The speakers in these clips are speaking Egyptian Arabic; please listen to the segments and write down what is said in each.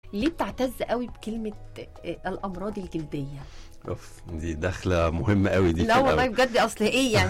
ليه بتعتز قوي بكلمه آه، الامراض الجلديه اوف دي دخله مهمه قوي دي لا في والله الأول. بجد اصل ايه يعني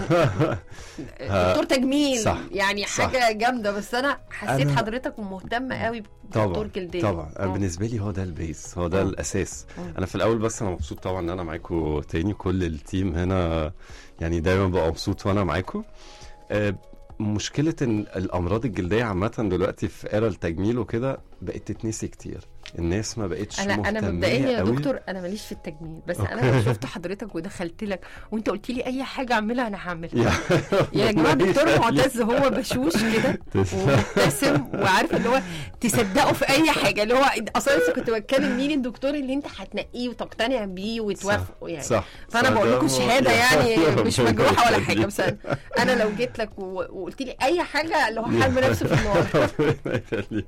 دكتور تجميل صح، يعني صح. حاجه جامده بس انا حسيت أنا- حضرتك مهتمه قوي بدكتور طبعا جلديه طبعا انا مم. بالنسبه لي هو ده البيس هو ده مم. الاساس مم. انا في الاول بس انا مبسوط طبعا ان انا معاكم تاني كل التيم هنا يعني دايما ببقى مبسوط وانا معاكم آه، مشكله ان الامراض الجلديه عامه دلوقتي في ايرا التجميل وكده بقت تتنسي كتير الناس ما بقتش انا انا مهتمية مبدئيا يا قوي. دكتور انا ماليش في التجميل بس أوكي. انا لو شفت حضرتك ودخلت لك وانت قلت لي اي حاجه اعملها انا هعملها يا يا جماعه دكتور معتز هو بشوش كده تسلم. ومبتسم وعارفه اللي هو تصدقه في اي حاجه اللي هو اصلا لسه كنت بتكلم مين الدكتور اللي انت هتنقيه وتقتنع بيه وتوافقه يعني صح فانا صح، بقول ده لكم مو- شهاده يعني مش مجروحه ولا حاجه يخليك. بس انا أنا لو جيت لك و- وقلت لي اي حاجه اللي هو حرب نفسه في النار ربنا يخليك.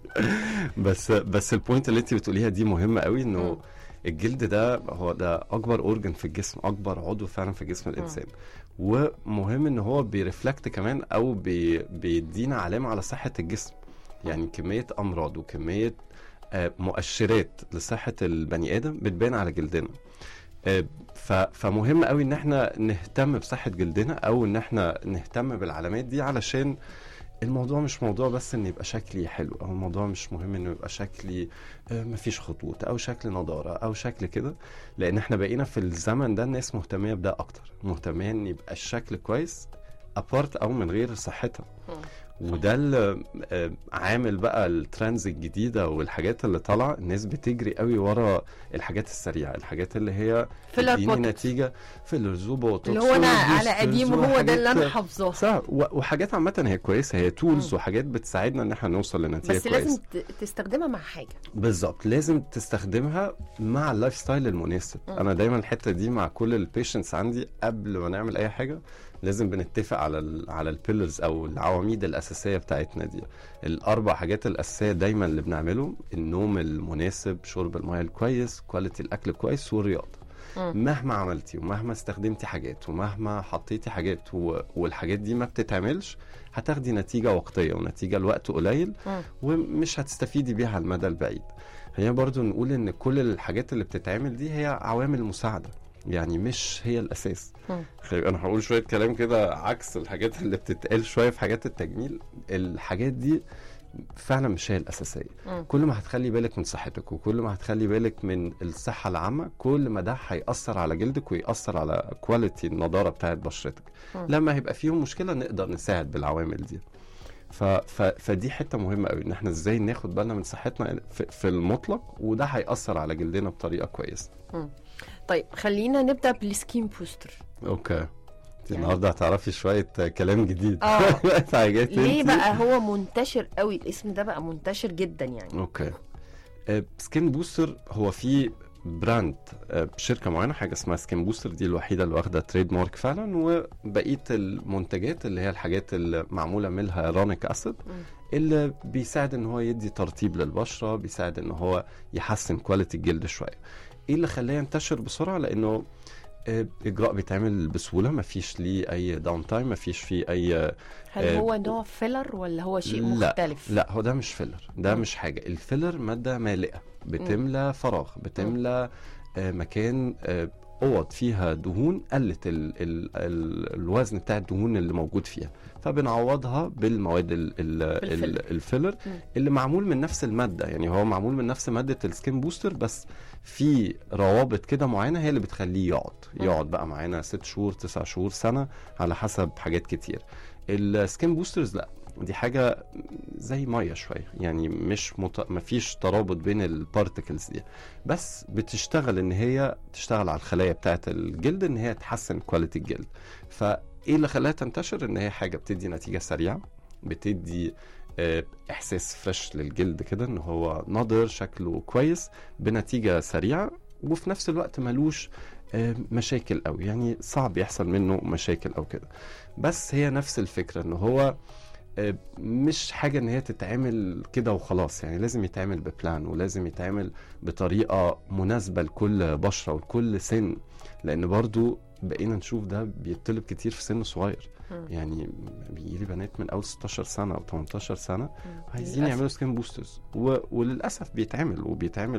بس بس البوينت اللي انت بتقوليها دي مهمه قوي مم. انه الجلد ده هو ده اكبر اورجن في الجسم اكبر عضو فعلا في جسم الانسان ومهم ان هو بيرفلكت كمان او بي بيدينا علامه على صحه الجسم يعني كميه امراض وكميه آه، مؤشرات لصحه البني ادم بتبان على جلدنا آه، ف- فمهم قوي ان احنا نهتم بصحه جلدنا او ان احنا نهتم بالعلامات دي علشان الموضوع مش موضوع بس ان يبقى شكلي حلو او الموضوع مش مهم انه يبقى شكلي آه، مفيش خطوط او شكل نضاره او شكل كده لان احنا بقينا في الزمن ده الناس مهتميه بده اكتر مهتميه ان يبقى الشكل كويس ابارت او من غير صحتها وده اللي آه، عامل بقى الترندز الجديده والحاجات اللي طالعه الناس بتجري قوي ورا الحاجات السريعه الحاجات اللي هي فيلر تديني بوتوكس. نتيجه فيلرز وبوتوكس اللي هو انا على وبوسترز قديم هو ده اللي انا وحاجات- حافظاه صح و- وحاجات عامة هي كويسة هي تولز مم. وحاجات بتساعدنا ان احنا نوصل لنتيجة بس كويسة لازم ت- تستخدمها مع حاجه بالظبط لازم تستخدمها مع اللايف ستايل المناسب مم. انا دايما الحتة دي مع كل البيشنتس عندي قبل ما نعمل اي حاجة لازم بنتفق على ال على البيلرز او العواميد الاساسيه بتاعتنا دي الاربع حاجات الاساسيه دايما اللي بنعمله النوم المناسب شرب الميه الكويس كواليتي الاكل كويس والرياضه مم. مهما عملتي ومهما استخدمتي حاجات ومهما حطيتي حاجات و... والحاجات دي ما بتتعملش هتاخدي نتيجة وقتية ونتيجة لوقت قليل مم. ومش هتستفيدي بيها على المدى البعيد خلينا برضو نقول ان كل الحاجات اللي بتتعمل دي هي عوامل مساعدة يعني مش هي الاساس مم. خلي- انا هقول شويه كلام كده عكس الحاجات اللي بتتقال شويه في حاجات التجميل الحاجات دي فعلا مش هي الاساسيه مم. كل ما هتخلي بالك من صحتك وكل ما هتخلي بالك من الصحه العامه كل ما ده هيأثر على جلدك ويأثر على كواليتي النضاره بتاعت بشرتك مم. لما هيبقى فيهم مشكله نقدر نساعد بالعوامل دي ف... ف... فدي حته مهمه قوي ان احنا ازاي ناخد بالنا من صحتنا في, في المطلق وده هيأثر على جلدنا بطريقه كويسه طيب خلينا نبدا بالسكين بوستر اوكي انت يعني- النهارده هتعرفي شويه كلام جديد اه حاجات ليه انت- بقى هو منتشر قوي الاسم ده بقى منتشر جدا يعني اوكي آه، سكين بوستر هو في براند آه، شركه معينه حاجه اسمها سكين بوستر دي الوحيده اللي واخده تريد مارك فعلا وبقيه المنتجات اللي هي الحاجات اللي معموله من هيرونيك اسيد مم. اللي بيساعد ان هو يدي ترطيب للبشره بيساعد ان هو يحسن كواليتي الجلد شويه ايه اللي خلاه ينتشر بسرعه لانه آه، اجراء بيتعمل بسهوله مفيش ليه اي داون تايم مفيش فيه اي هل آه، هو نوع فيلر ولا هو شيء لا، مختلف لا هو ده مش فيلر ده مم. مش حاجه الفيلر ماده مالئه بتملى فراغ بتملى آه مكان آه اوض فيها دهون قلت ال ال ال الوزن بتاع الدهون اللي موجود فيها فبنعوضها بالمواد ال ال بالفيلر. ال الفيلر مم. اللي معمول من نفس الماده يعني هو معمول من نفس ماده السكين بوستر بس في روابط كده معينه هي اللي بتخليه يقعد مم. يقعد بقى معانا ست شهور تسع شهور سنه على حسب حاجات كتير السكين بوسترز لا دي حاجه زي ميه شويه يعني مش مت... مفيش ترابط بين البارتكلز دي بس بتشتغل ان هي تشتغل على الخلايا بتاعه الجلد ان هي تحسن كواليتي الجلد فايه اللي خلاها تنتشر ان هي حاجه بتدي نتيجه سريعه بتدي آه، احساس فريش للجلد كده ان هو نضر شكله كويس بنتيجه سريعه وفي نفس الوقت ملوش آه، مشاكل قوي يعني صعب يحصل منه مشاكل او كده بس هي نفس الفكره ان هو آه، مش حاجة ان هي تتعمل كده وخلاص يعني لازم يتعمل ببلان ولازم يتعمل بطريقة مناسبة لكل بشرة ولكل سن لان برضو بقينا نشوف ده بيطلب كتير في سن صغير مم. يعني بيجيلي بنات من اول 16 سنة او 18 سنة مم. عايزين للأسف. يعملوا سكين بوسترز و... وللاسف بيتعمل وبيتعمل